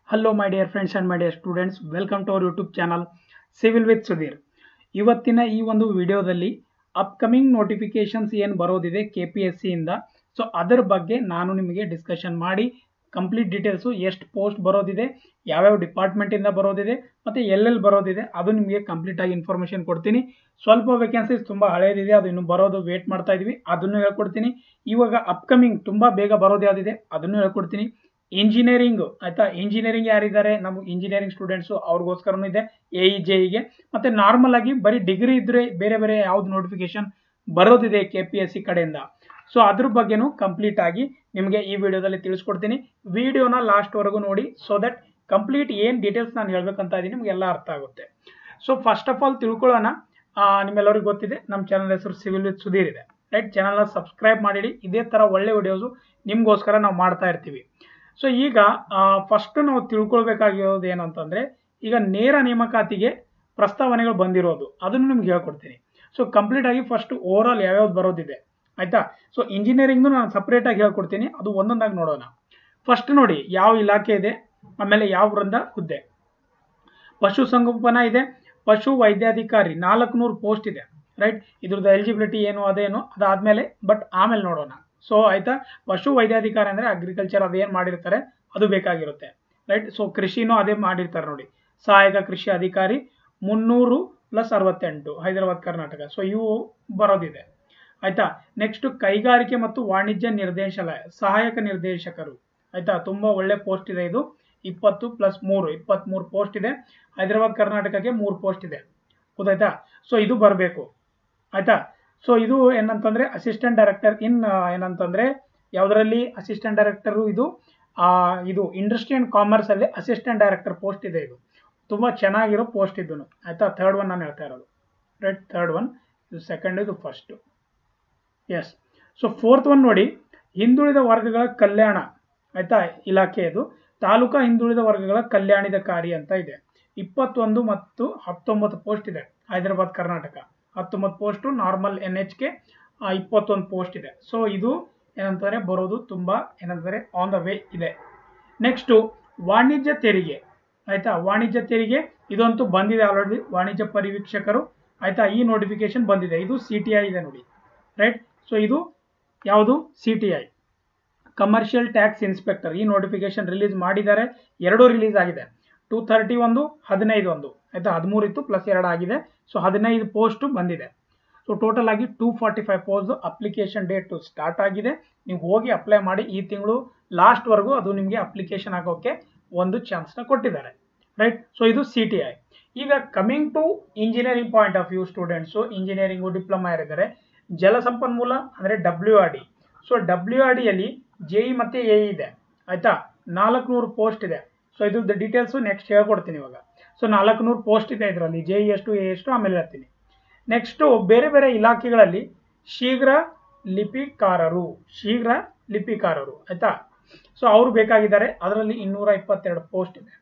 hello my dear friends and my dear students welcome to our YouTube channel civil with Sudheer ಇವತ್ತಿನ ಈ ಒಂದು ವಿಡಿಯೋದಲ್ಲಿ upcoming notifications ಏನು ಬರೋದಿದೆ ಕೆ ಪಿ ಎಸ್ ಸಿಯಿಂದ ಸೊ ಅದರ ಬಗ್ಗೆ ನಾನು ನಿಮಗೆ ಡಿಸ್ಕಷನ್ ಮಾಡಿ ಕಂಪ್ಲೀಟ್ ಡೀಟೇಲ್ಸು ಎಷ್ಟು ಪೋಸ್ಟ್ ಬರೋದಿದೆ ಯಾವ್ಯಾವ ಡಿಪಾರ್ಟ್ಮೆಂಟಿಂದ ಬರೋದಿದೆ ಮತ್ತು ಎಲ್ಲೆಲ್ಲಿ ಬರೋದಿದೆ ಅದು ನಿಮಗೆ ಕಂಪ್ಲೀಟಾಗಿ ಇನ್ಫಾರ್ಮೇಷನ್ ಕೊಡ್ತೀನಿ ಸ್ವಲ್ಪ ವೇಕೆನ್ಸೀಸ್ ತುಂಬ ಹಳೇದಿದೆ ಅದು ಇನ್ನು ಬರೋದು ವೇಟ್ ಮಾಡ್ತಾ ಇದ್ವಿ ಅದನ್ನು ಹೇಳ್ಕೊಡ್ತೀನಿ ಇವಾಗ ಅಪ್ಕಮಿಂಗ್ ತುಂಬ ಬೇಗ ಬರೋದು ಯಾವುದಿದೆ ಅದನ್ನು ಹೇಳ್ಕೊಡ್ತೀನಿ ಇಂಜಿನಿಯರಿಂಗ್ ಆಯ್ತಾ ಇಂಜಿನಿಯರಿಂಗ್ ಯಾರಿದ್ದಾರೆ ನಮ್ಮ ಇಂಜಿನಿಯರಿಂಗ್ ಸ್ಟೂಡೆಂಟ್ಸು ಅವ್ರಿಗೋಸ್ಕರನೂ ಇದೆ ಎ ಇ ಜೆ ಇಗೆ ಮತ್ತು ನಾರ್ಮಲ್ ಆಗಿ ಬರೀ ಡಿಗ್ರಿ ಇದ್ರೆ ಬೇರೆ ಬೇರೆ ಯಾವ್ದು ನೋಟಿಫಿಕೇಶನ್ ಬರೋದಿದೆ ಕೆ ಪಿ ಎಸ್ ಸಿ ಕಡೆಯಿಂದ ಸೊ ಅದ್ರ ಬಗ್ಗೆನೂ ಕಂಪ್ಲೀಟ್ ಆಗಿ ನಿಮಗೆ ಈ ವಿಡಿಯೋದಲ್ಲಿ ತಿಳಿಸ್ಕೊಡ್ತೀನಿ ವಿಡಿಯೋನ ಲಾಸ್ಟ್ವರೆಗೂ ನೋಡಿ ಸೊ ದಟ್ ಕಂಪ್ಲೀಟ್ ಏನು ಡೀಟೇಲ್ಸ್ ನಾನು ಹೇಳ್ಬೇಕಂತ ಇದ್ದೀನಿ ನಿಮಗೆಲ್ಲ ಅರ್ಥ ಆಗುತ್ತೆ ಸೊ ಫಸ್ಟ್ ಆಫ್ ಆಲ್ ತಿಳ್ಕೊಳ್ಳೋಣ ಆ, ನಿಮ್ಮೆಲ್ಲರಿಗೂ ಗೊತ್ತಿದೆ ನಮ್ಮ ಚಾನಲ್ ಹೆಸರು ಸಿವಿಲ್ ವಿತ್ ಸುಧೀರ್ ಇದೆ ರೈಟ್ ಚಾನಲ್ನ ಸಬ್ಸ್ಕ್ರೈಬ್ ಮಾಡಿಡಿ ಇದೇ ಥರ ಒಳ್ಳೆ ವಿಡಿಯೋಸು ನಿಮಗೋಸ್ಕರ ನಾವು ಮಾಡ್ತಾ ಇರ್ತೀವಿ ಸೊ ಈಗ ಫಸ್ಟ್ ನಾವು ತಿಳ್ಕೊಳ್ಬೇಕಾಗಿರೋದು ಏನಂತಂದರೆ ಈಗ ನೇರ ನೇಮಕಾತಿಗೆ ಪ್ರಸ್ತಾವನೆಗಳು ಬಂದಿರೋದು ಅದನ್ನು ನಿಮ್ಗೆ ಹೇಳ್ಕೊಡ್ತೀನಿ ಸೊ ಕಂಪ್ಲೀಟ್ ಆಗಿ ಫಸ್ಟ್ ಓವರ್ ಆಲ್ ಯಾವ್ಯಾವ್ದು ಬರೋದಿದೆ ಆಯ್ತಾ ಸೊ ಇಂಜಿನಿಯರಿಂಗ್ನು ನಾನು ಸಪ್ರೇಟಾಗಿ ಹೇಳ್ಕೊಡ್ತೀನಿ ಅದು ಒಂದೊಂದಾಗಿ ನೋಡೋಣ ಫಸ್ಟ್ ನೋಡಿ ಯಾವ ಇಲಾಖೆ ಇದೆ ಆಮೇಲೆ ಯಾವ ವೃಂದ ಹುದ್ದೆ ಪಶು ಸಂಗೋಪನಾ ಇದೆ ಪಶು ವೈದ್ಯಾಧಿಕಾರಿ ನಾಲ್ಕುನೂರು ಪೋಸ್ಟ್ ಇದೆ ರೈಟ್ ಇದ್ರದ್ದು ಎಲಿಜಿಬಿಲಿಟಿ ಏನು ಅದೇನು ಅದಾದಮೇಲೆ ಬಟ್ ಆಮೇಲೆ ನೋಡೋಣ ಸೊ ಆಯ್ತಾ ಪಶು ವೈದ್ಯಾಧಿಕಾರಿ ಅಂದರೆ ಅಗ್ರಿಕಲ್ಚರ್ ಅದೇನು ಮಾಡಿರ್ತಾರೆ ಅದು ಬೇಕಾಗಿರುತ್ತೆ ರೈಟ್ ಸೊ ಕೃಷಿನೂ ಅದೇ ಮಾಡಿರ್ತಾರೆ ನೋಡಿ ಸಹಾಯಕ ಕೃಷಿ ಅಧಿಕಾರಿ ಮುನ್ನೂರು ಪ್ಲಸ್ ಅರವತ್ತೆಂಟು ಹೈದರಾಬಾದ್ ಕರ್ನಾಟಕ ಸೊ ಇವು ಬರೋದಿದೆ ಆಯ್ತಾ ನೆಕ್ಸ್ಟ್ ಕೈಗಾರಿಕೆ ಮತ್ತು ವಾಣಿಜ್ಯ ನಿರ್ದೇಶಾಲಯ ಸಹಾಯಕ ನಿರ್ದೇಶಕರು ಆಯ್ತಾ ತುಂಬ ಒಳ್ಳೆ ಪೋಸ್ಟ್ ಇದೆ ಇದು ಇಪ್ಪತ್ತು ಪ್ಲಸ್ ಮೂರು ಇಪ್ಪತ್ತ್ಮೂರು ಪೋಸ್ಟ್ ಇದೆ ಹೈದರಾಬಾದ್ ಕರ್ನಾಟಕಕ್ಕೆ ಮೂರು ಪೋಸ್ಟ್ ಇದೆ ಗೊತ್ತಾಯ್ತಾ ಸೊ ಇದು ಬರಬೇಕು ಆಯ್ತಾ ಸೊ ಇದು ಏನಂತಂದ್ರೆ ಅಸಿಸ್ಟೆಂಟ್ ಡೈರೆಕ್ಟರ್ ಇನ್ ಏನಂತಂದ್ರೆ ಯಾವುದರಲ್ಲಿ ಅಸಿಸ್ಟೆಂಟ್ ಡೈರೆಕ್ಟರು ಇದು ಆ, ಇದು ಇಂಡಸ್ಟ್ರಿ ಅಂಡ್ ಕಾಮರ್ಸ್ ಅಲ್ಲಿ ಅಸಿಸ್ಟೆಂಟ್ ಡೈರೆಕ್ಟರ್ ಪೋಸ್ಟ್ ಇದೆ ಇದು ತುಂಬ ಚೆನ್ನಾಗಿರೋ ಪೋಸ್ಟ್ ಇದು ಆಯ್ತಾ ಥರ್ಡ್ ಒನ್ ನಾನು ಹೇಳ್ತಾ ಇರೋದು ರೈಟ್ ಥರ್ಡ್ ಒನ್ ಇದು ಸೆಕೆಂಡ್ ಇದು first yes so fourth one ನೋಡಿ ಹಿಂದುಳಿದ ವರ್ಗಗಳ ಕಲ್ಯಾಣ ಆಯ್ತಾ ಇಲಾಖೆ ಇದು ತಾಲೂಕಾ ಹಿಂದುಳಿದ ವರ್ಗಗಳ ಕಲ್ಯಾಣಿದಕಾರಿ ಅಂತ ಇದೆ ಇಪ್ಪತ್ತೊಂದು ಮತ್ತು ಹತ್ತೊಂಬತ್ತು ಪೋಸ್ಟ್ ಇದೆ ಹೈದರಾಬಾದ್ ಕರ್ನಾಟಕ ಹತ್ತೊಂಬತ್ತು post normal N H K ಇಪ್ಪತ್ತೊಂದು ಪೋಸ್ಟ್ ಇದೆ ಸೊ ಇದು ಏನಂತಾರೆ ಬರೋದು ತುಂಬ ಏನಂತಾರೆ ಆನ್ ದ ವೇ ಇದೆ ನೆಕ್ಸ್ಟು ವಾಣಿಜ್ಯ ತೆರಿಗೆ ಆಯ್ತಾ ವಾಣಿಜ್ಯ ತೆರಿಗೆ ಇದಂತೂ ಬಂದಿದೆ ಆಲ್ರೆಡಿ ವಾಣಿಜ್ಯ ಪರಿವೀಕ್ಷಕರು ಆಯ್ತಾ ಈ ನೋಟಿಫಿಕೇಶನ್ ಬಂದಿದೆ ಇದು ಸಿ ಟಿ ಐ ಇದೆ ನೋಡಿ ರೈಟ್ ಸೊ ಇದು ಯಾವುದು C T I commercial tax inspector ಈ ನೋಟಿಫಿಕೇಶನ್ ರಿಲೀಸ್ ಮಾಡಿದ್ದಾರೆ ಎರಡೂ ರಿಲೀಸ್ ಆಗಿದೆ ಟೂ ತರ್ಟಿ ಒಂದು ಹದಿನೈದು ಒಂದು ಆಯ್ತಾ ಹದಿಮೂರು ಇತ್ತು ಪ್ಲಸ್ ಎರಡು ಆಗಿದೆ ಸೊ ಹದಿನೈದು ಪೋಸ್ಟು ಬಂದಿದೆ ಸೊ ಟೋಟಲ್ ಆಗಿ two forty five post application date start ಆಗಿದೆ ನೀವು ಹೋಗಿ ಅಪ್ಲೈ ಮಾಡಿ ಈ ತಿಂಗಳು ಲಾಸ್ಟ್ವರೆಗೂ ಅದು ನಿಮಗೆ ಅಪ್ಲಿಕೇಶನ್ ಆಗೋಕ್ಕೆ ಒಂದು ಚಾನ್ಸ್ನ ಕೊಟ್ಟಿದ್ದಾರೆ ರೈಟ್ ಸೊ ಇದು ಸಿ ಟಿ ಐ ಈಗ coming to engineering point of view students engineering diploma ಯಾರಿದ್ದಾರೆ ಜಲಸಂಪನ್ಮೂಲ ಅಂದರೆ W R D so W R D J E ಮತ್ತು ಎ ಇದೆ ಆಯಿತಾ ನಾಲ್ಕುನೂರು ಪೋಸ್ಟ್ ಇದೆ ಸೊ ಇದ್ರದ್ದು ಡೀಟೇಲ್ಸು ನೆಕ್ಸ್ಟ್ ಹೇಳ್ಕೊಡ್ತೀನಿ ಇವಾಗ ಸೊ ನಾಲ್ಕುನೂರು ಪೋಸ್ಟ್ ಇದೆ ಇದರಲ್ಲಿ ಜೆ ಇ ಎಷ್ಟು ಎ ಎಷ್ಟು ಆಮೇಲೆ ಹೇಳ್ತೀನಿ ನೆಕ್ಸ್ಟು ಬೇರೆ ಬೇರೆ ಇಲಾಖೆಗಳಲ್ಲಿ ಶೀಘ್ರ ಲಿಪಿಕಾರರು ಶೀಘ್ರ ಲಿಪಿಕಾರರು ಆಯಿತಾ ಸೊ ಅವರು ಬೇಕಾಗಿದ್ದಾರೆ ಅದರಲ್ಲಿ ಇನ್ನೂರ ಇಪ್ಪತ್ತೆರಡು ಪೋಸ್ಟ್ ಇದೆ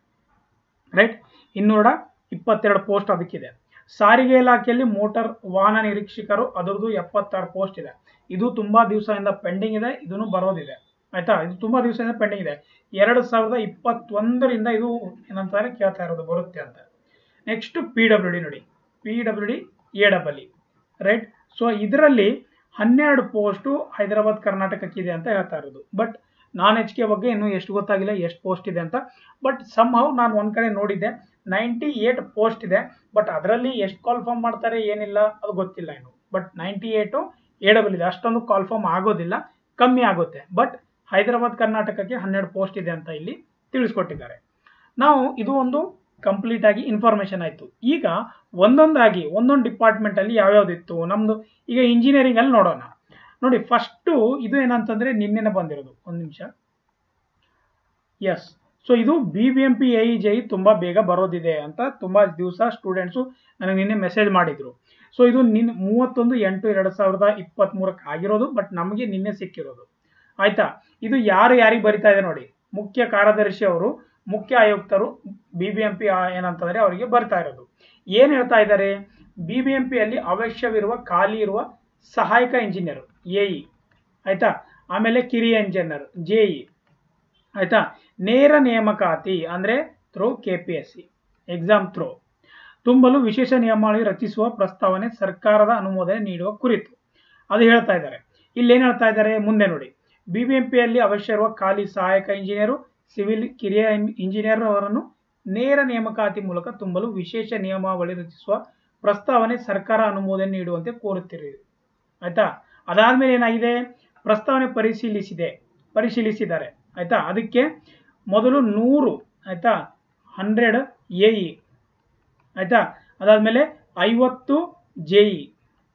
ರೈಟ್ ಇನ್ನೂರ ಇಪ್ಪತ್ತೆರಡು ಪೋಸ್ಟ್ ಅದಕ್ಕಿದೆ ಸಾರಿಗೆ ಇಲಾಖೆಯಲ್ಲಿ ಮೋಟಾರ್ ವಾಹನ ನಿರೀಕ್ಷಕರು ಅದರದ್ದು ಎಪ್ಪತ್ತಾರು ಪೋಸ್ಟ್ ಇದೆ ಇದು ತುಂಬ ದಿವಸದಿಂದ ಪೆಂಡಿಂಗ್ ಇದೆ ಇದನ್ನು ಬರೋದಿದೆ ಆಯ್ತಾ ಇದು ತುಂಬ ದಿವಸದಿಂದ ಪೆಂಡಿಂಗ್ ಇದೆ ಎರಡು ಸಾವಿರದ ಇಪ್ಪತ್ತೊಂದರಿಂದ ಇದು ಏನಂತಾರೆ ಕೇಳ್ತಾ ಇರೋದು ಬರುತ್ತೆ ಅಂತ ನೆಕ್ಸ್ಟ್ ಪಿ ಡಬ್ಲ್ಯೂ ಡಿ ನೋಡಿ P W D A double E right so ಇದರಲ್ಲಿ ಹನ್ನೆರಡು ಪೋಸ್ಟು ಹೈದರಾಬಾದ್ ಕರ್ನಾಟಕಕ್ಕಿದೆ ಅಂತ ಹೇಳ್ತಾ ಇರೋದು ಬಟ್ ನಾನ್ ಎಚ್ ಕೆ ಬಗ್ಗೆ ಇನ್ನೂ ಎಷ್ಟು ಗೊತ್ತಾಗಿಲ್ಲ ಎಷ್ಟು ಪೋಸ್ಟ್ ಇದೆ ಅಂತ ಬಟ್ ಸಮ್ ಹೌ ನಾನು ಒಂದು ಕಡೆ ನೋಡಿದ್ದೆ ನೈಂಟಿ ಏಟ್ ಪೋಸ್ಟ್ ಇದೆ ಬಟ್ ಅದರಲ್ಲಿ ಎಷ್ಟು ಕಾಲ್ಫಾರ್ಮ್ ಮಾಡ್ತಾರೆ ಏನಿಲ್ಲ ಅದು ಗೊತ್ತಿಲ್ಲ ಇನ್ನು but ninety eight A double ಇದೆ ಅಷ್ಟೊಂದು ಕಾಲ್ಫಾರ್ಮ್ ಆಗೋದಿಲ್ಲ ಕಮ್ಮಿ ಆಗುತ್ತೆ ಬಟ್ ಹೈದರಾಬಾದ್ ಕರ್ನಾಟಕಕ್ಕೆ ಹನ್ನೆರಡು ಪೋಸ್ಟ್ ಇದೆ ಅಂತ ಇಲ್ಲಿ ತಿಳಿಸ್ಕೊಟ್ಟಿದ್ದಾರೆ ನಾವು ಇದು ಒಂದು ಕಂಪ್ಲೀಟ್ ಆಗಿ ಇನ್ಫಾರ್ಮೇಷನ್ ಆಯಿತು ಈಗ ಒಂದೊಂದಾಗಿ ಒಂದೊಂದು ಡಿಪಾರ್ಟ್ಮೆಂಟಲ್ಲಿ ಯಾವ್ಯಾವ್ದಿತ್ತು ನಮ್ಮದು ಈಗ ಇಂಜಿನಿಯರಿಂಗಲ್ಲಿ ನೋಡೋಣ ನೋಡಿ ಫಸ್ಟು ಇದು ಏನಂತಂದರೆ ನಿನ್ನೆನೆ ಬಂದಿರೋದು ಒಂದು ನಿಮಿಷ ಎಸ್ ಸೊ ಇದು B B M P A E J E ತುಂಬ ಬೇಗ ಬರೋದಿದೆ ಅಂತ ತುಂಬ ದಿವಸ ಸ್ಟೂಡೆಂಟ್ಸು ನನಗೆ ನಿನ್ನೆ ಮೆಸೇಜ್ ಮಾಡಿದರು ಸೊ ಇದು ನಿನ್ನೆ ಮೂವತ್ತೊಂದು ಎಂಟು ಎರಡು ಸಾವಿರದ ಇಪ್ಪತ್ತ್ಮೂರಕ್ಕೆ ಆಗಿರೋದು ಬಟ್ ನಮಗೆ ನಿನ್ನೆ ಸಿಕ್ಕಿರೋದು ಆಯಿತಾ ಇದು ಯಾರು ಯಾರಿಗೆ ಬರಿತಾ ಇದೆ ನೋಡಿ ಮುಖ್ಯ ಕಾರ್ಯದರ್ಶಿ ಅವರು ಮುಖ್ಯ ಆಯುಕ್ತರು ಬಿ ಬಿ ಎಂ ಪಿ ಏನಂತಂದರೆ ಅವರಿಗೆ ಬರ್ತಾ ಇರೋದು ಏನು ಹೇಳ್ತಾ ಇದ್ದಾರೆ ಬಿ ಬಿ ಎಂ ಪಿಯಲ್ಲಿ ಅವಶ್ಯವಿರುವ ಖಾಲಿ ಇರುವ ಸಹಾಯಕ ಇಂಜಿನಿಯರ್ ಎ ಇ ಆಯಿತಾ ಆಮೇಲೆ ಕಿರಿಯ ಇಂಜಿನಿಯರ್ ಜೆ ಇ ಆಯಿತಾ ನೇರ ನೇಮಕಾತಿ ಅಂದರೆ through K P S C exam through ತುಂಬಲು ವಿಶೇಷ ನಿಯಮಾವಳಿ ರಚಿಸುವ ಪ್ರಸ್ತಾವನೆ ಸರ್ಕಾರದ ಅನುಮೋದನೆ ನೀಡುವ ಕುರಿತು ಅದು ಹೇಳ್ತಾ ಇದ್ದಾರೆ ಇಲ್ಲಿ ಏನು ಹೇಳ್ತಾ ಇದ್ದಾರೆ ಮುಂದೆ ನೋಡಿ ಬಿಬಿಎಂಪಿಯಲ್ಲಿ ಅವಶ್ಯ ಇರುವ ಖಾಲಿ ಸಹಾಯಕ ಇಂಜಿನಿಯರು ಸಿವಿಲ್ ಕಿರಿಯ ಇಂಜಿನಿಯರ್ ಅವರನ್ನು ನೇರ ನೇಮಕಾತಿ ಮೂಲಕ ತುಂಬಲು ವಿಶೇಷ ನಿಯಮಾವಳಿ ರಚಿಸುವ ಪ್ರಸ್ತಾವನೆ ಸರ್ಕಾರ ಅನುಮೋದನೆ ನೀಡುವಂತೆ ಕೋರುತ್ತಿರಿ ಆಯ್ತಾ ಅದಾದ್ಮೇಲೆ ಏನಾಗಿದೆ ಪ್ರಸ್ತಾವನೆ ಪರಿಶೀಲಿಸಿದೆ ಪರಿಶೀಲಿಸಿದ್ದಾರೆ ಆಯ್ತಾ ಅದಕ್ಕೆ ಮೊದಲು ನೂರು ಆಯ್ತಾ ಹಂಡ್ರೆಡ್ ಎ ಇ ಆಯ್ತಾ ಅದಾದ್ಮೇಲೆ ಐವತ್ತು ಜೆ ಇ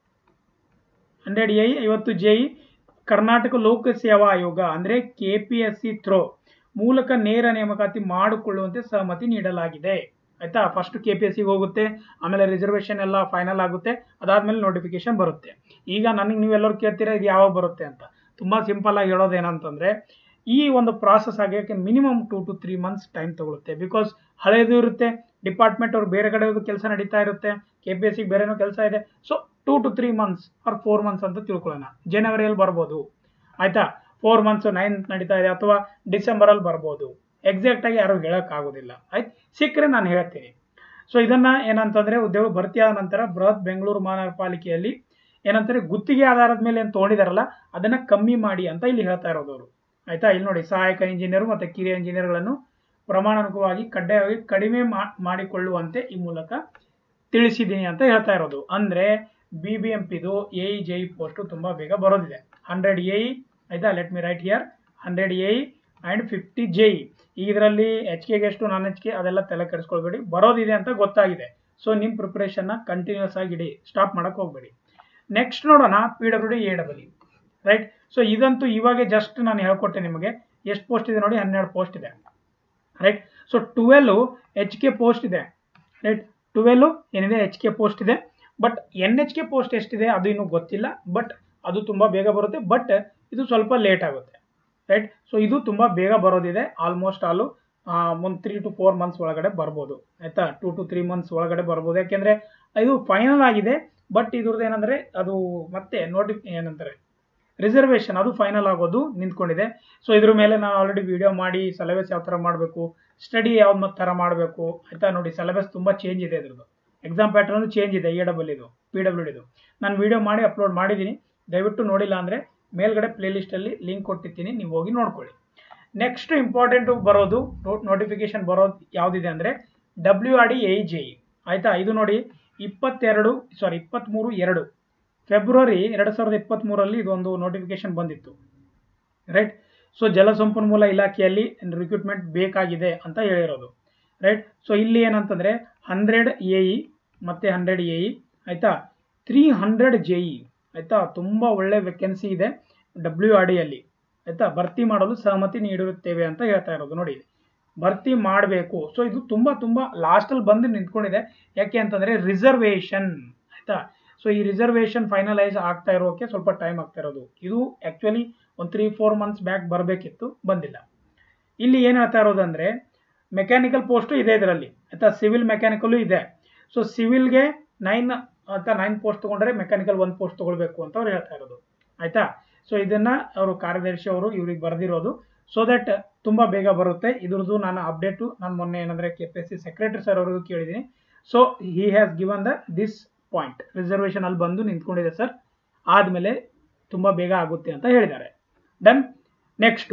ಹಂಡ್ರೆಡ್ ಎ ಐವತ್ತು ಜೆ ಇ ಕರ್ನಾಟಕ ಲೋಕ ಸೇವಾ ಆಯೋಗ ಅಂದರೆ K P S C through ಮೂಲಕ ನೇರ ನೇಮಕಾತಿ ಮಾಡಿಕೊಳ್ಳುವಂತೆ ಸಹಮತಿ ನೀಡಲಾಗಿದೆ ಆಯ್ತಾ ಫಸ್ಟ್ ಕೆ ಪಿ ಎಸ್ ಸಿಗೆ ಹೋಗುತ್ತೆ ಆಮೇಲೆ ರಿಸರ್ವೇಷನ್ ಎಲ್ಲ ಫೈನಲ್ ಆಗುತ್ತೆ ಅದಾದ್ಮೇಲೆ ನೋಟಿಫಿಕೇಶನ್ ಬರುತ್ತೆ ಈಗ ನನಗೆ ನೀವೆಲ್ಲರೂ ಕೇಳ್ತೀರಾ ಇದು ಯಾವಾಗ ಬರುತ್ತೆ ಅಂತ ತುಂಬ ಸಿಂಪಲ್ ಆಗಿ ಹೇಳೋದೇನಂತಂದ್ರೆ ಈ ಒಂದು ಪ್ರಾಸೆಸ್ ಆಗಕ್ಕೆ minimum two to three months time ತಗೊಳುತ್ತೆ ಬಿಕಾಸ್ ಹಳೇದು ಇರುತ್ತೆ ಡಿಪಾರ್ಟ್ಮೆಂಟ್ ಅವ್ರು ಬೇರೆ ಕಡೆ ಕೆಲಸ ನಡೀತಾ ಇರುತ್ತೆ ಕೆ ಪಿ ಎಸ್ ಸಿಗೆ ಬೇರೆನೋ ಕೆಲಸ ಇದೆ so two to three months or four months ಅಂತ ತಿಳ್ಕೊಳ್ಳೋಣ ಜನವರಿಯಲ್ಲಿ ಬರ್ಬೋದು ಆಯ್ತಾ ಫೋರ್ ಮಂತ್ಸ್ ನೈನ್ತ್ ನಡೀತಾ ಇದೆ ಅಥವಾ ಡಿಸೆಂಬರಲ್ಲಿ ಬರ್ಬೋದು ಎಕ್ಸಾಕ್ಟ್ ಆಗಿ ಯಾರು ಹೇಳೋಕ್ಕಾಗೋದಿಲ್ಲ ಆಯ್ತು ಸಿಕ್ಕರೆ ನಾನು ಹೇಳ್ತೀನಿ ಸೊ ಇದನ್ನ ಏನಂತಂದ್ರೆ ಉದ್ಯೋಗ ಭರ್ತಿಯಾದ ನಂತರ ಬೃಹತ್ ಬೆಂಗಳೂರು ಮಹಾನಗರ ಪಾಲಿಕೆಯಲ್ಲಿ ಏನಂತಾರೆ ಗುತ್ತಿಗೆ ಆಧಾರದ ಮೇಲೆ ಏನು ತೊಗೊಂಡಿದಾರಲ್ಲ ಅದನ್ನ ಕಮ್ಮಿ ಮಾಡಿ ಅಂತ ಇಲ್ಲಿ ಹೇಳ್ತಾ ಇರೋದು ಅವರು ಆಯ್ತಾ ಇಲ್ಲಿ ನೋಡಿ ಸಹಾಯಕ ಇಂಜಿನಿಯರ್ ಮತ್ತೆ ಕಿರಿಯ ಇಂಜಿನಿಯರ್ಗಳನ್ನು ಪ್ರಮಾಣಾನುಗುಣವಾಗಿ ಕಡ್ಡಾಯವಾಗಿ ಕಡಿಮೆ ಮಾಡಿಕೊಳ್ಳುವಂತೆ ಈ ಮೂಲಕ ತಿಳಿಸಿದ್ದೀನಿ ಅಂತ ಹೇಳ್ತಾ ಇರೋದು ಅಂದ್ರೆ ಬಿ ಬಿ ಎಂ ಪಿದು A E J E post ತುಂಬಾ ಬೇಗ ಬರೋದಿದೆ ಹಂಡ್ರೆಡ್ ಎ ಇ ಆಯ್ತಾ let me write here hundred A E and fifty J E ಇದರಲ್ಲಿ ಎಚ್ ಕೆಗೆ ಎಷ್ಟು ನಾನ್ ಎಚ್ ಕೆ ಅದೆಲ್ಲ ತಲೆ ಕೆಡಿಸ್ಕೊಳ್ಬೇಡಿ ಬರೋದಿದೆ ಅಂತ ಗೊತ್ತಾಗಿದೆ ಸೊ ನಿಮ್ಮ ಪ್ರಿಪ್ರೇಷನ್ನ ಕಂಟಿನ್ಯೂಸ್ ಆಗಿ ಇಡಿ ಸ್ಟಾಪ್ ಮಾಡಕ್ಕೆ ಹೋಗ್ಬೇಡಿ ನೆಕ್ಸ್ಟ್ ನೋಡೋಣ P W D A double E right so ಇದಂತೂ ಇವಾಗೆ ಜಸ್ಟ್ ನಾನು ಹೇಳ್ಕೊಟ್ಟೆ ನಿಮಗೆ ಎಷ್ಟು ಪೋಸ್ಟ್ ಇದೆ ನೋಡಿ ಹನ್ನೆರಡು ಪೋಸ್ಟ್ ಇದೆ right so twelve H K post ಇದೆ ರೈಟ್ ಟ್ವೆಲ್ಲು ಏನಿದೆ ಎಚ್ ಕೆ ಪೋಸ್ಟ್ ಇದೆ but N H K post ಎಷ್ಟಿದೆ ಅದು ಇನ್ನೂ ಗೊತ್ತಿಲ್ಲ ಬಟ್ ಅದು ತುಂಬ ಬೇಗ ಬರುತ್ತೆ ಬಟ್ ಇದು ಸ್ವಲ್ಪ ಲೇಟ್ ಆಗುತ್ತೆ ರೈಟ್ ಸೊ ಇದು ತುಂಬ ಬೇಗ ಬರೋದಿದೆ ಆಲ್ಮೋಸ್ಟ್ ಆಲು ಒಂದು ತ್ರೀ ಟು ಫೋರ್ ಮಂತ್ಸ್ ಒಳಗಡೆ ಬರ್ಬೋದು ಆಯ್ತಾ ಟೂ ಟು ತ್ರೀ ಮಂತ್ಸ್ ಒಳಗಡೆ ಬರ್ಬೋದು ಯಾಕೆಂದರೆ ಇದು ಫೈನಲ್ ಆಗಿದೆ ಬಟ್ ಇದ್ರದ್ದು ಏನಂದರೆ ಅದು ಮತ್ತೆ ನೋಟಿ ಏನಂತಾರೆ ರಿಸರ್ವೇಷನ್ ಅದು ಫೈನಲ್ ಆಗೋದು ನಿಂತ್ಕೊಂಡಿದೆ ಸೊ ಇದ್ರ ಮೇಲೆ ನಾನು ಆಲ್ರೆಡಿ ವಿಡಿಯೋ ಮಾಡಿ ಸಿಲೆಬಸ್ ಯಾವ ಥರ ಮಾಡಬೇಕು ಸ್ಟಡಿ ಯಾವ ಥರ ಮಾಡಬೇಕು ಆಯ್ತಾ ನೋಡಿ ಸಿಲೆಬಸ್ ತುಂಬ ಚೇಂಜ್ ಇದೆ ಇದ್ರದ್ದು ಎಕ್ಸಾಮ್ ಪ್ಯಾಟರ್ನ್ ಚೇಂಜ್ ಇದೆ ಎ ಡಬಲ್ ಇದು ಪಿ ಡಬ್ಲ್ಯೂ ಡಿದು ನಾನು ವಿಡಿಯೋ ಮಾಡಿ ಅಪ್ಲೋಡ್ ಮಾಡಿದ್ದೀನಿ ದಯವಿಟ್ಟು ನೋಡಿಲ್ಲ ಅಂದರೆ ಮೇಲ್ಗಡೆ ಪ್ಲೇಲಿಸ್ಟಲ್ಲಿ ಲಿಂಕ್ ಕೊಟ್ಟಿರ್ತೀನಿ ನೀವು ಹೋಗಿ ನೋಡ್ಕೊಳ್ಳಿ ನೆಕ್ಸ್ಟ್ ಇಂಪಾರ್ಟೆಂಟ್ ಬರೋದು ನೋಟಿಫಿಕೇಶನ್ ಬರೋದು ಯಾವುದಿದೆ ಅಂದರೆ W R D A J E ಆಯಿತಾ ಇದು ನೋಡಿ ಇಪ್ಪತ್ತೆರಡು ಸಾರಿ ಇಪ್ಪತ್ತ್ಮೂರು ಎರಡು ಫೆಬ್ರವರಿ ಎರಡು ಸಾವಿರದ ಇಪ್ಪತ್ತ್ಮೂರಲ್ಲಿ ಇದೊಂದು ನೋಟಿಫಿಕೇಶನ್ ಬಂದಿತ್ತು ರೈಟ್ ಸೊ ಜಲಸಂಪನ್ಮೂಲ ಇಲಾಖೆಯಲ್ಲಿ ರಿಕ್ರೂಟ್ಮೆಂಟ್ ಬೇಕಾಗಿದೆ ಅಂತ ಹೇಳಿರೋದು ರೈಟ್ ಸೊ ಇಲ್ಲಿ ಏನಂತಂದರೆ ಹಂಡ್ರೆಡ್ ಎ ಇ ಮತ್ತು ಹಂಡ್ರೆಡ್ ಎ ಇ ಆಯಿತಾ ತ್ರೀ ಹಂಡ್ರೆಡ್ ಜೆ ಇ ಆಯಿತಾ ತುಂಬ ಒಳ್ಳೆ ವೇಕೆನ್ಸಿ ಇದೆ ಡಬ್ಲ್ಯೂ ಆರ್ ಡಿಯಲ್ಲಿ ಆಯಿತಾ ಭರ್ತಿ ಮಾಡಲು ಸಹಮತಿ ನೀಡಿರುತ್ತೇವೆ ಅಂತ ಹೇಳ್ತಾ ಇರೋದು ನೋಡಿ ಭರ್ತಿ ಮಾಡಬೇಕು ಸೊ ಇದು ತುಂಬ ತುಂಬ ಲಾಸ್ಟಲ್ಲಿ ಬಂದು ನಿಂತ್ಕೊಂಡಿದೆ ಯಾಕೆ ಅಂತಂದರೆ ರಿಸರ್ವೇಷನ್ ಆಯಿತಾ ಸೊ ಈ ರಿಸರ್ವೇಷನ್ ಫೈನಲೈಸ್ ಆಗ್ತಾ ಇರೋಕ್ಕೆ ಸ್ವಲ್ಪ ಟೈಮ್ ಆಗ್ತಾ ಇರೋದು ಇದು ಆ್ಯಕ್ಚುಲಿ ಒಂದು ತ್ರೀ ಫೋರ್ ಮಂತ್ಸ್ ಬ್ಯಾಕ್ ಬರಬೇಕಿತ್ತು ಬಂದಿಲ್ಲ ಇಲ್ಲಿ ಏನು ಹೇಳ್ತಾ ಇರೋದಂದರೆ ಮೆಕ್ಯಾನಿಕಲ್ ಪೋಸ್ಟು ಇದೆ ಇದರಲ್ಲಿ ಆಯಿತಾ ಸಿವಿಲ್ ಮೆಕ್ಯಾನಿಕಲ್ಲು ಇದೆ ಸೊ ಸಿವಿಲ್ಗೆ ನೈನ್ ಅಂತ ನೈನ್ ಪೋಸ್ಟ್ ತೊಗೊಂಡ್ರೆ ಮೆಕ್ಯಾನಿಕಲ್ ಒಂದು ಪೋಸ್ಟ್ ತೊಗೊಳ್ಬೇಕು ಅಂತ ಅವ್ರು ಹೇಳ್ತಾ ಇರೋದು ಆಯಿತಾ ಸೊ ಇದನ್ನು ಅವರು ಕಾರ್ಯದರ್ಶಿ ಅವರು ಇವ್ರಿಗೆ ಬರೆದಿರೋದು ಸೊ ದಟ್ ತುಂಬ ಬೇಗ ಬರುತ್ತೆ ಇದ್ರದ್ದು ನಾನು ಅಪ್ಡೇಟು ನಾನು ಮೊನ್ನೆ ಏನಂದರೆ K P S C secretary sir ಅವ್ರಿಗೂ ಕೇಳಿದ್ದೀನಿ so he has given the this point reservation ಅಲ್ಲಿ ಬಂದು ನಿಂತ್ಕೊಂಡಿದೆ ಸರ್ ಆದಮೇಲೆ ತುಂಬ ಬೇಗ ಆಗುತ್ತೆ ಅಂತ ಹೇಳಿದ್ದಾರೆ done next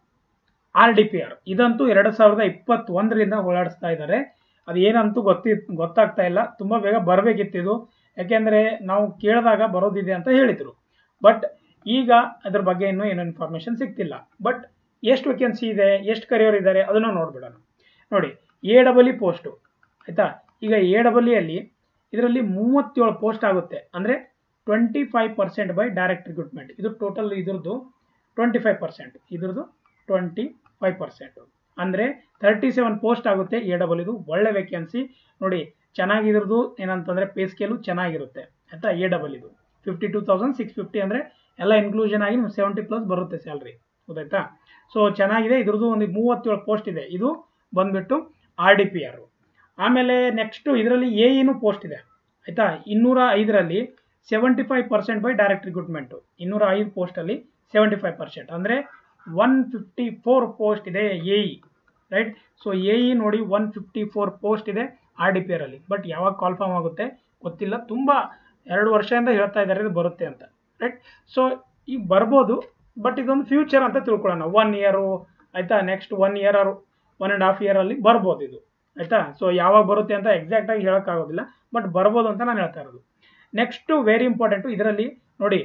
R D P R ಇದಂತೂ ಎರಡು ಸಾವಿರದ ಇಪ್ಪತ್ತೊಂದರಿಂದ ಓಡಾಡಿಸ್ತಾ ಇದ್ದಾರೆ ಅದು ಏನಂತೂ ಗೊತ್ತಿ ಗೊತ್ತಾಗ್ತಾ ಇಲ್ಲ ತುಂಬ ಬೇಗ ಬರಬೇಕಿತ್ತು ಇದು ಯಾಕೆಂದರೆ ನಾವು ಕೇಳಿದಾಗ ಬರೋದಿದೆ ಅಂತ ಹೇಳಿದರು ಬಟ್ ಈಗ ಅದ್ರ ಬಗ್ಗೆ ಇನ್ನೂ ಏನೋ ಇನ್ಫಾರ್ಮೇಷನ್ ಸಿಗ್ತಿಲ್ಲ ಬಟ್ ಎಷ್ಟು ವೇಕೆನ್ಸಿ ಇದೆ ಎಷ್ಟು ಕರಿಯೋರು ಇದ್ದಾರೆ ಅದನ್ನು ನೋಡ್ಬಿಡೋಣ ನೋಡಿ ಎ ಡಬಲ್ ಇ ಪೋಸ್ಟು ಆಯಿತಾ ಈಗ ಎ ಡಬಲ್ ಇಯಲ್ಲಿ ಇದರಲ್ಲಿ ಮೂವತ್ತೇಳು ಪೋಸ್ಟ್ ಆಗುತ್ತೆ ಅಂದರೆ twenty five percent by direct recruitment ಇದು ಟೋಟಲ್ ಇದ್ರದ್ದು ಟ್ವೆಂಟಿ ಫೈವ್ ಪರ್ಸೆಂಟ್ ಇದ್ರದ್ದು ಟ್ವೆಂಟಿ ಫೈವ್ ಪರ್ಸೆಂಟು ಅಂದರೆ ತರ್ಟಿ ಸೆವೆನ್ ಪೋಸ್ಟ್ ಆಗುತ್ತೆ ಎ ಡಬಲ್ ಇದು ಒಳ್ಳೆ ವೇಕೆನ್ಸಿ ನೋಡಿ ಚೆನ್ನಾಗಿದ್ರದ್ದು ಏನಂತಂದರೆ ಪೇ ಸ್ಕೇಲು ಚೆನ್ನಾಗಿರುತ್ತೆ ಆಯಿತಾ ಎ ಡಬಲ್ ಇದು fifty two thousand six fifty ಅಂದರೆ ಎಲ್ಲ ಇನ್ಕ್ಲೂಷನ್ ಆಗಿ ನಿಮ್ಗೆ ಸೆವೆಂಟಿ ಪ್ಲಸ್ ಬರುತ್ತೆ ಸ್ಯಾಲ್ರಿ ಗೊತ್ತಾಯ್ತಾ ಸೊ ಚೆನ್ನಾಗಿದೆ ಇದ್ರದ್ದು ಒಂದು ಮೂವತ್ತೇಳು ಪೋಸ್ಟ್ ಇದೆ ಇದು ಬಂದ್ಬಿಟ್ಟು ಆರ್ ಡಿ ಪಿ ಆರು ಆಮೇಲೆ ನೆಕ್ಸ್ಟು ಇದರಲ್ಲಿ ಎ ಇನು ಪೋಸ್ಟ್ ಇದೆ ಆಯಿತಾ ಇನ್ನೂರ ಐದರಲ್ಲಿ seventy five percent by direct recruitment ಇನ್ನೂರ ಐದು ಪೋಸ್ಟಲ್ಲಿ ಸೆವೆಂಟಿ ಫೈವ್ ಪರ್ಸೆಂಟ್ ಅಂದರೆ ಒನ್ ಫಿಫ್ಟಿ ಫೋರ್ ಪೋಸ್ಟ್ ಇದೆ A E right so A E ನೋಡಿ ಒನ್ ಫಿಫ್ಟಿ ಫೋರ್ ಪೋಸ್ಟ್ ಇದೆ ಆರ್ ಡಿ ಪಿ ಆರಲ್ಲಿ ಬಟ್ ಯಾವಾಗ ಕಾಲ್ಫಾರ್ಮ್ ಆಗುತ್ತೆ ಗೊತ್ತಿಲ್ಲ ತುಂಬ ಎರಡು ವರ್ಷದಿಂದ ಹೇಳ್ತಾ ಇದ್ದಾರೆ ಇದು ಬರುತ್ತೆ ಅಂತ ರೈಟ್ ಸೊ ಈಗ ಬರ್ಬೋದು ಬಟ್ ಇದೊಂದು ಫ್ಯೂಚರ್ ಅಂತ ತಿಳ್ಕೊಳ್ಳೋಣ ಒನ್ ಇಯರು ಆಯಿತಾ next one year or one and half ಇಯರಲ್ಲಿ ಬರ್ಬೋದು ಇದು ಆಯಿತಾ ಸೊ ಯಾವಾಗ ಬರುತ್ತೆ ಅಂತ ಎಕ್ಸಾಕ್ಟಾಗಿ ಹೇಳೋಕ್ಕಾಗೋದಿಲ್ಲ ಬಟ್ ಬರ್ಬೋದು ಅಂತ ನಾನು ಹೇಳ್ತಾ ಇರೋದು ನೆಕ್ಸ್ಟು ವೆರಿ ಇಂಪಾರ್ಟೆಂಟು ಇದರಲ್ಲಿ ನೋಡಿ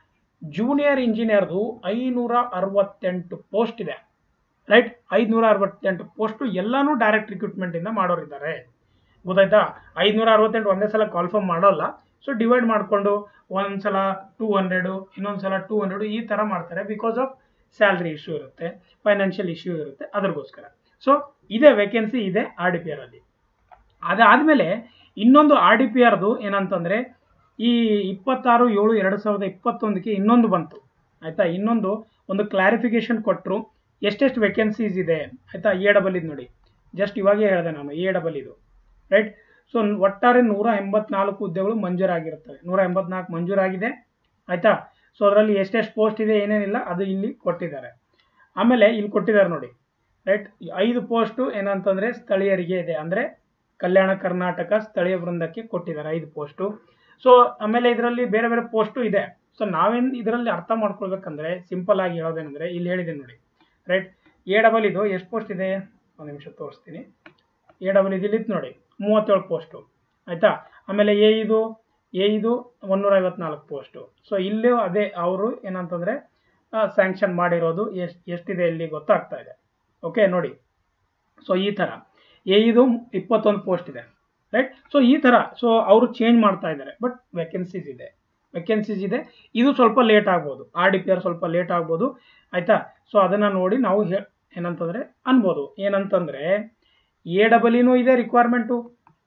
ಜೂನಿಯರ್ ಇಂಜಿನಿಯರ್ದು ಐನೂರ ಅರವತ್ತೆಂಟು ಪೋಸ್ಟ್ ಇದೆ ರೈಟ್ ಐದುನೂರ ಅರವತ್ತೆಂಟು ಪೋಸ್ಟು ಎಲ್ಲನೂ ಡೈರೆಕ್ಟ್ ರಿಕ್ರೂಟ್ಮೆಂಟಿಂದ ಮಾಡೋರಿದ್ದಾರೆ ಗೊತ್ತಾಯ್ತಾ ಐದುನೂರ ಅರವತ್ತೆಂಟು ಒಂದೇ ಸಲ ಕಾಲ್ಫರ್ಮ್ ಮಾಡೋಲ್ಲ ಸೊ ಡಿವೈಡ್ ಮಾಡಿಕೊಂಡು ಒಂದು ಸಲ ಟೂ ಹಂಡ್ರೆಡು ಇನ್ನೊಂದು ಸಲ ಟೂ ಹಂಡ್ರೆಡು ಈ ಥರ ಮಾಡ್ತಾರೆ ಬಿಕಾಸ್ ಆಫ್ ಸ್ಯಾಲ್ರಿ ಇಶ್ಯೂ ಇರುತ್ತೆ ಫೈನಾನ್ಷಿಯಲ್ ಇಶ್ಯೂ ಇರುತ್ತೆ ಅದ್ರಗೋಸ್ಕರ ಸೊ ಇದೆ ವೇಕೆನ್ಸಿ ಇದೆ ಆರ್ ಡಿ ಪಿ ಆರಲ್ಲಿ ಅದಾದಮೇಲೆ ಇನ್ನೊಂದು ಆರ್ ಡಿ ಪಿ ಆರ್ದು ಏನಂತಂದರೆ ಈ ಇಪ್ಪತ್ತಾರು ಏಳು ಎರಡು ಸಾವಿರದ ಇಪ್ಪತ್ತೊಂದಕ್ಕೆ ಇನ್ನೊಂದು ಬಂತು ಆಯಿತಾ ಇನ್ನೊಂದು ಒಂದು ಕ್ಲಾರಿಫಿಕೇಶನ್ ಕೊಟ್ಟರು ಎಷ್ಟೆಷ್ಟು ವೇಕೆನ್ಸೀಸ್ ಇದೆ ಆಯಿತಾ ಎ ಡಬಲ್ ಇದು ನೋಡಿ ಜಸ್ಟ್ ಇವಾಗೇ ಹೇಳಿದೆ ನಾನು ಎ ಡಬಲ್ ಇದು ರೈಟ್ ಸೊ ಒಟ್ಟಾರೆ ನೂರ ಎಂಬತ್ನಾಲ್ಕು ಹುದ್ದೆಗಳು ಮಂಜೂರಾಗಿರುತ್ತವೆ ನೂರ ಎಂಬತ್ನಾಲ್ಕು ಮಂಜೂರಾಗಿದೆ ಆಯಿತಾ ಸೊ ಅದರಲ್ಲಿ ಎಷ್ಟೆಷ್ಟು ಪೋಸ್ಟ್ ಇದೆ ಏನೇನಿಲ್ಲ ಅದು ಇಲ್ಲಿ ಕೊಟ್ಟಿದ್ದಾರೆ ಆಮೇಲೆ ಇಲ್ಲಿ ಕೊಟ್ಟಿದ್ದಾರೆ ನೋಡಿ ರೈಟ್ ಐದು ಪೋಸ್ಟು ಏನಂತಂದರೆ ಸ್ಥಳೀಯರಿಗೆ ಇದೆ ಅಂದರೆ ಕಲ್ಯಾಣ ಕರ್ನಾಟಕ ಸ್ಥಳೀಯ ವೃಂದಕ್ಕೆ ಕೊಟ್ಟಿದ್ದಾರೆ ಐದು ಪೋಸ್ಟು ಸೊ ಆಮೇಲೆ ಇದರಲ್ಲಿ ಬೇರೆ ಬೇರೆ ಪೋಸ್ಟು ಇದೆ ಸೊ ನಾವೇನು ಇದರಲ್ಲಿ ಅರ್ಥ ಮಾಡ್ಕೊಳ್ಬೇಕಂದ್ರೆ ಸಿಂಪಲ್ ಆಗಿ ಹೇಳೋದೇನೆಂದರೆ ಇಲ್ಲಿ ಹೇಳಿದೆ ನೋಡಿ ರೈಟ್ ಎ ಡಬಲ್ ಇದು ಎಷ್ಟು ಪೋಸ್ಟ್ ಇದೆ ಒಂದು ನಿಮಿಷ ತೋರಿಸ್ತೀನಿ ಎ ಡಬಲ್ ಇದು ಇಲ್ಲಿತ್ತು ನೋಡಿ ಮೂವತ್ತೇಳು ಪೋಸ್ಟು ಆಯಿತಾ ಆಮೇಲೆ ಎ ಇದು ಎ ಇದು ಒನ್ನೂರ ಐವತ್ನಾಲ್ಕು ಪೋಸ್ಟು ಸೊ ಇಲ್ಲೂ ಅದೇ ಅವರು ಏನಂತಂದರೆ ಸ್ಯಾಂಕ್ಷನ್ ಮಾಡಿರೋದು ಎಷ್ಟು ಎಷ್ಟಿದೆ ಇಲ್ಲಿ ಗೊತ್ತಾಗ್ತಾ ಇದೆ ಓಕೆ ನೋಡಿ ಸೊ ಈ ಥರ ಎ ಇದು ಇಪ್ಪತ್ತೊಂದು ಪೋಸ್ಟ್ ಇದೆ ರೈಟ್ ಸೊ ಈ ಥರ ಸೊ ಅವರು ಚೇಂಜ್ ಮಾಡ್ತಾ ಇದ್ದಾರೆ ಬಟ್ ವೇಕೆನ್ಸೀಸ್ ಇದೆ ವೇಕೆನ್ಸೀಸ್ ಇದೆ ಇದು ಸ್ವಲ್ಪ ಲೇಟ್ ಆಗ್ಬೋದು ಆರ್ ಡಿ ಪಿ ಆರ್ ಸ್ವಲ್ಪ ಲೇಟ್ ಆಗ್ಬೋದು ಆಯಿತಾ ಸೊ ಅದನ್ನು ನೋಡಿ ನಾವು ಹೇ ಏನಂತಂದರೆ ಅನ್ಬೋದು ಏನಂತಂದರೆ ಎ ಡಬಲ್ ಇನೂ ಇದೆ ರಿಕ್ವೈರ್ಮೆಂಟು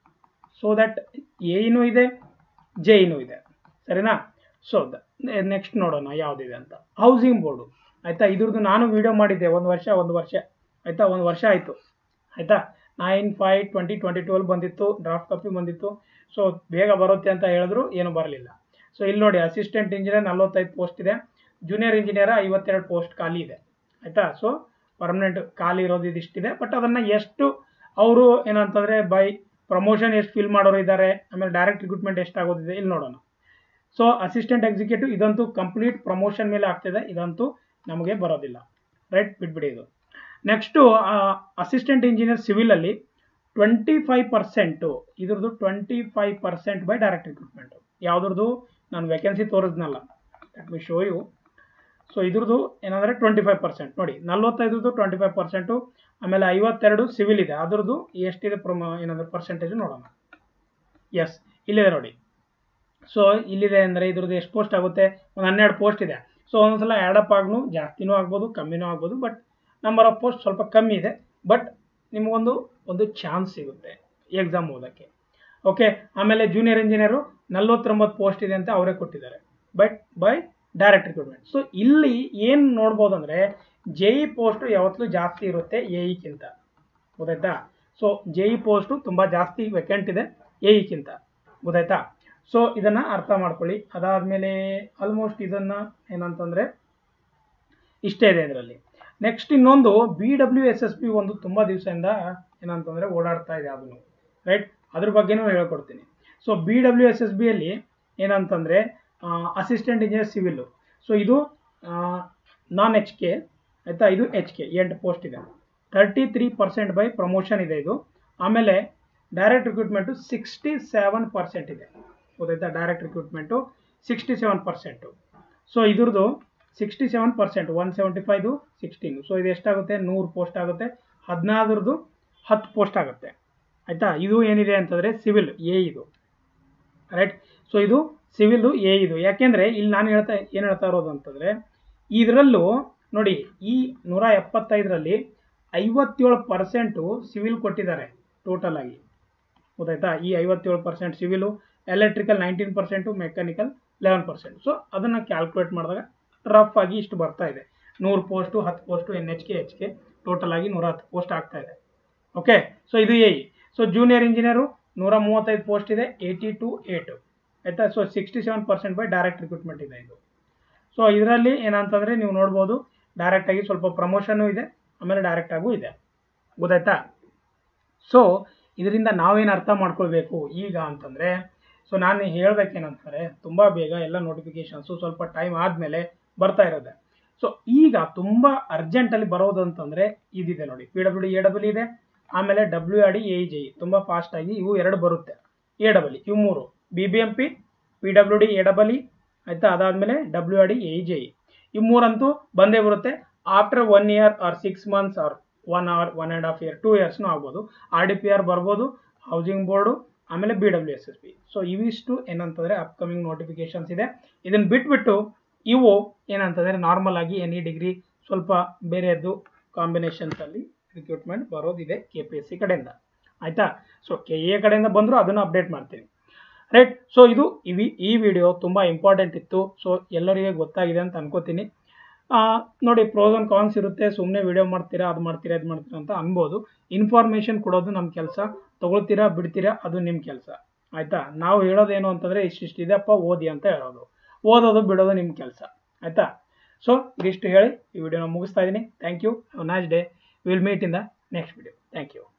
ಸೊ ದಟ್ ಎ ಇನೂ ಇದೆ ಜೆ ಇನೂ ಇದೆ ಸರಿನಾ ಸೊ ನೆಕ್ಸ್ಟ್ ನೋಡೋಣ ಯಾವುದಿದೆ ಅಂತ ಹೌಸಿಂಗ್ ಬೋರ್ಡು ಆಯಿತಾ ಇದ್ರದ್ದು ನಾನು ವಿಡಿಯೋ ಮಾಡಿದ್ದೆ ಒಂದು ವರ್ಷ ಒಂದು ವರ್ಷ ಆಯಿತಾ ಒಂದು ವರ್ಷ ಆಯಿತು ಆಯಿತಾ nine five twenty twenty twelve ಬಂದಿತ್ತು ಡ್ರಾಫ್ಟ್ ಕಾಪಿ ಬಂದಿತ್ತು ಸೊ ಬೇಗ ಬರುತ್ತೆ ಅಂತ ಹೇಳಿದ್ರು ಏನೂ ಬರಲಿಲ್ಲ ಸೊ ಇಲ್ಲಿ ನೋಡಿ ಅಸಿಸ್ಟೆಂಟ್ ಇಂಜಿನಿಯರ್ ನಲ್ವತ್ತೈದು ಪೋಸ್ಟ್ ಇದೆ ಜೂನಿಯರ್ ಇಂಜಿನಿಯರ್ ಐವತ್ತೆರಡು ಪೋಸ್ಟ್ ಖಾಲಿ ಇದೆ ಆಯಿತಾ ಸೊ ಪರ್ಮನೆಂಟ್ ಖಾಲಿ ಇರೋದು ಇದಿಷ್ಟಿದೆ ಬಟ್ ಅದನ್ನು ಎಷ್ಟು ಅವರು ಏನಂತಂದರೆ ಬೈ ಪ್ರಮೋಷನ್ ಎಷ್ಟು ಫಿಲ್ ಮಾಡೋರು ಇದ್ದಾರೆ ಆಮೇಲೆ ಡೈರೆಕ್ಟ್ ರಿಕ್ರೂಟ್ಮೆಂಟ್ ಎಷ್ಟಾಗೋದಿದೆ ಇಲ್ಲಿ ನೋಡೋಣ ಸೊ ಅಸಿಸ್ಟೆಂಟ್ ಎಕ್ಸಿಕ್ಯೂಟಿವ್ ಇದಂತೂ ಕಂಪ್ಲೀಟ್ ಪ್ರಮೋಷನ್ ಮೇಲೆ ಆಗ್ತಿದೆ ಇದಂತೂ ನಮಗೆ ಬರೋದಿಲ್ಲ ರೈಟ್ ಬಿಟ್ಬಿಡಿ ಇದು ನೆಕ್ಸ್ಟು ಅಸಿಸ್ಟೆಂಟ್ ಇಂಜಿನಿಯರ್ ಸಿವಿಲಲ್ಲಿ ಟ್ವೆಂಟಿ ಫೈವ್ ಪರ್ಸೆಂಟು ಇದ್ರದ್ದು twenty five percent by direct recruitment ಯಾವುದ್ರದ್ದು ನಾನು ವೇಕೆನ್ಸಿ ತೋರಿದ್ನಲ್ಲ let me show you so ಇದ್ರದ್ದು ಏನಂದರೆ ಟ್ವೆಂಟಿ ಫೈವ್ ಪರ್ಸೆಂಟ್ ನೋಡಿ ನಲ್ವತ್ತೈದು ಟ್ವೆಂಟಿ ಫೈವ್ ಪರ್ಸೆಂಟು ಆಮೇಲೆ ಐವತ್ತೆರಡು ಸಿವಿಲ್ ಇದೆ ಅದ್ರದ್ದು ಎಷ್ಟಿದೆ ಪ್ರಮ ಏನಂದ್ರೆ ಪರ್ಸೆಂಟೇಜು ನೋಡೋಣ ಎಸ್ ಇಲ್ಲಿದೆ ನೋಡಿ ಸೊ ಇಲ್ಲಿದೆ ಅಂದರೆ ಇದ್ರದ್ದು ಎಷ್ಟು ಪೋಸ್ಟ್ ಆಗುತ್ತೆ ಒಂದು ಹನ್ನೆರಡು ಪೋಸ್ಟ್ ಇದೆ ಸೊ ಒಂದೊಂದ್ಸಲ ಆ್ಯಡಪ್ ಆಗ್ನು ಜಾಸ್ತಿನೂ ಆಗ್ಬೋದು ಕಮ್ಮಿನೂ ಆಗ್ಬೋದು ಬಟ್ ನಂಬರ್ ಆಫ್ ಪೋಸ್ಟ್ ಸ್ವಲ್ಪ ಕಮ್ಮಿ ಇದೆ ಬಟ್ ನಿಮಗೊಂದು ಒಂದು ಚಾನ್ಸ್ ಸಿಗುತ್ತೆ ಎಕ್ಸಾಮ್ ಓದೋಕ್ಕೆ ಓಕೆ ಆಮೇಲೆ ಜೂನಿಯರ್ ಇಂಜಿನಿಯರು ನಲ್ವತ್ತೊಂಬತ್ತು ಪೋಸ್ಟ್ ಇದೆ ಅಂತ ಅವರೇ ಕೊಟ್ಟಿದ್ದಾರೆ but by direct recruitment so ಇಲ್ಲಿ ಏನು ನೋಡ್ಬೋದು ಅಂದರೆ ಜೆ ಇ ಪೋಸ್ಟು ಯಾವತ್ತೂ ಜಾಸ್ತಿ ಇರುತ್ತೆ ಎ ಇಕ್ಕಿಂತ ಗೊತ್ತಾಯ್ತಾ ಸೊ ಜೆ ಇ ಪೋಸ್ಟು ತುಂಬ ಜಾಸ್ತಿ ವೆಕೆಂಟ್ ಇದೆ ಎ ಇಕ್ಕಿಂತ ಗೊತ್ತಾಯ್ತಾ ಸೊ ಇದನ್ನು ಅರ್ಥ ಮಾಡ್ಕೊಳ್ಳಿ ಅದಾದಮೇಲೆ ಆಲ್ಮೋಸ್ಟ್ ಇದನ್ನು ಏನಂತಂದರೆ ಇಷ್ಟೇ ಇದೆ ಇದರಲ್ಲಿ ನೆಕ್ಸ್ಟ್ ಇನ್ನೊಂದು B W S S P ಒಂದು ತುಂಬ ದಿವಸದಿಂದ ಏನಂತಂದರೆ ಓಡಾಡ್ತಾ ಇದೆ ಅದನ್ನು ರೈಟ್ ಅದ್ರ ಬಗ್ಗೆನೂ ಹೇಳ್ಕೊಡ್ತೀನಿ so B W S S ಬಿಯಲ್ಲಿ ಏನಂತಂದರೆ ಅಸಿಸ್ಟೆಂಟ್ ಇಂಜಿನಿಯರ್ ಸಿವಿಲ್ಲು ಸೊ ಇದು ನಾನ್ ಎಚ್ ಕೆ ಆಯಿತಾ ಇದು ಎಚ್ ಕೆ ಎಂಟು ಪೋಸ್ಟ್ ಇದೆ thirty three percent by promotion ಇದೆ ಇದು ಆಮೇಲೆ direct recruitment sixty seven percent ಇದೆ ಗೊತ್ತಾಯ್ತಾ direct recruitment sixty seven percent so ಇದ್ರದ್ದು sixty seven percent one seventy five sixteen so ಇದು ಎಷ್ಟಾಗುತ್ತೆ ನೂರು ಪೋಸ್ಟ್ ಆಗುತ್ತೆ ಹದಿನಾದ್ರದ್ದು ಹತ್ತು ಪೋಸ್ಟ್ ಆಗುತ್ತೆ ಆಯಿತಾ ಇದು ಏನಿದೆ ಅಂತಂದರೆ ಸಿವಿಲ್ ಎ ಇದು ರೈಟ್ ಸೊ ಇದು ಸಿವಿಲ್ದು ಎ ಇದು ಯಾಕೆಂದರೆ ಇಲ್ಲಿ ನಾನು ಹೇಳ್ತಾ ಏನು ಹೇಳ್ತಾ ಇರೋದು ಅಂತಂದರೆ ಇದರಲ್ಲೂ ನೋಡಿ ಈ ನೂರ ಎಪ್ಪತ್ತೈದರಲ್ಲಿ ಐವತ್ತೇಳು ಪರ್ಸೆಂಟು ಸಿವಿಲ್ ಕೊಟ್ಟಿದ್ದಾರೆ ಟೋಟಲ್ ಆಗಿ ಗೊತ್ತಾಯ್ತಾ ಈ ಐವತ್ತೇಳು percent civil electrical nineteen percent mechanical eleven percent so ಅದನ್ನು ಕ್ಯಾಲ್ಕುಲೇಟ್ ಮಾಡಿದಾಗ ರಫ್ ಆಗಿ ಇಷ್ಟು ಬರ್ತಾ ಇದೆ ನೂರು ಪೋಸ್ಟು ಹತ್ತು post N H K H K total ಆಗಿ ನೂರ ಹತ್ತು ಪೋಸ್ಟ್ ಆಗ್ತಾ ಇದೆ ಓಕೆ ಸೊ ಇದು ಎ ಸೊ ಜೂನಿಯರ್ ಇಂಜಿನಿಯರು ನೂರ ಮೂವತ್ತೈದು ಪೋಸ್ಟ್ ಇದೆ ಏಯ್ಟಿ ಟು ಏಟು ಆಯಿತಾ so sixty seven percent by direct recruitment ಇದೆ ಇದು ಸೊ ಇದರಲ್ಲಿ ಏನಂತಂದರೆ ನೀವು ನೋಡ್ಬೋದು ಡೈರೆಕ್ಟಾಗಿ ಸ್ವಲ್ಪ ಪ್ರಮೋಷನ್ನು ಇದೆ ಆಮೇಲೆ ಡೈರೆಕ್ಟಾಗೂ ಇದೆ ಗೊತ್ತಾಯ್ತಾ ಸೊ ಇದರಿಂದ ನಾವೇನು ಅರ್ಥ ಮಾಡ್ಕೊಳ್ಬೇಕು ಈಗ ಅಂತಂದರೆ ಸೊ ನಾನು ಹೇಳ್ಬೇಕೇನಂತಾರೆ ತುಂಬ ಬೇಗ ಎಲ್ಲ ನೋಟಿಫಿಕೇಶನ್ಸು ಸ್ವಲ್ಪ ಟೈಮ್ ಆದಮೇಲೆ ಬರ್ತಾ ಇರೋದೆ ಸೊ ಈಗ ತುಂಬ ಅರ್ಜೆಂಟಲ್ಲಿ ಬರೋದು ಅಂತಂದರೆ ಇದಿದೆ ನೋಡಿ P W D A W ಇದೆ ಆಮೇಲೆ W R D A J ತುಂಬ ಫಾಸ್ಟಾಗಿ ಇವು ಎರಡು ಬರುತ್ತೆ ಎ ಡಬಲ್ ಇವು ಮೂರು B B M P P W D A double E ಆಯಿತಾ ಅದಾದಮೇಲೆ W R D A J E ಇವು ಮೂರಂತೂ ಬಂದೇ ಬರುತ್ತೆ after one year or six months or one hour one and half year two ಇಯರ್ಸ್ನೂ ಆಗ್ಬೋದು ಆರ್ ಡಿ ಪಿ ಆರ್ ಬರ್ಬೋದು housing board ಆಮೇಲೆ B W S S P so ಇವಿಷ್ಟು ಏನಂತಂದರೆ ಅಪ್ಕಮಿಂಗ್ ನೋಟಿಫಿಕೇಶನ್ಸ್ ಇದೆ ಇದನ್ನು ಬಿಟ್ಬಿಟ್ಟು ಇವು ಏನಂತಂದರೆ ನಾರ್ಮಲ್ ಆಗಿ ಎನಿ ಡಿಗ್ರಿ ಸ್ವಲ್ಪ ಬೇರೆಯದ್ದು ಕಾಂಬಿನೇಷನ್ಸಲ್ಲಿ ರಿಕ್ರೂಟ್ಮೆಂಟ್ ಬರೋದಿದೆ ಕೆ ಪಿ ಎಸ್ ಸಿ ಕಡೆಯಿಂದ ಆಯಿತಾ ಸೊ ಕೆ ಎ ಕಡೆಯಿಂದ ಬಂದರೂ ಅದನ್ನು ಅಪ್ಡೇಟ್ ಮಾಡ್ತೀನಿ ರೈಟ್ ಸೊ ಇದು ಇವಿ ಈ ವಿಡಿಯೋ ತುಂಬ ಇಂಪಾರ್ಟೆಂಟ್ ಇತ್ತು ಸೊ ಎಲ್ಲರಿಗೆ ಗೊತ್ತಾಗಿದೆ ಅಂತ ಅನ್ಕೋತೀನಿ ನೋಡಿ ಪ್ರೋಸ್ ಆ್ಯಂಡ್ ಕಾನ್ಸ್ ಇರುತ್ತೆ ಸುಮ್ಮನೆ ವಿಡಿಯೋ ಮಾಡ್ತೀರಾ ಅದು ಮಾಡ್ತೀರಾ ಇದು ಮಾಡ್ತೀರಾ ಅಂತ ಅನ್ಬೋದು ಇನ್ಫಾರ್ಮೇಷನ್ ಕೊಡೋದು ನಮ್ಮ ಕೆಲಸ ತೊಗೊಳ್ತೀರಾ ಬಿಡ್ತೀರಾ ಅದು ನಿಮ್ಮ ಕೆಲಸ ಆಯಿತಾ ನಾವು ಹೇಳೋದೇನು ಅಂತಂದರೆ ಇಷ್ಟಿಷ್ಟು ಇದೆಪ್ಪ ಓದಿ ಅಂತ ಹೇಳೋದು ಓದೋದು ಬಿಡೋದು ನಿಮ್ಮ ಕೆಲಸ ಆಯಿತಾ ಸೊ ಇದಿಷ್ಟು ಹೇಳಿ ಈ ವಿಡಿಯೋನ ಮುಗಿಸ್ತಾ ಇದ್ದೀನಿ thank you have nice day will meet in the next video thank you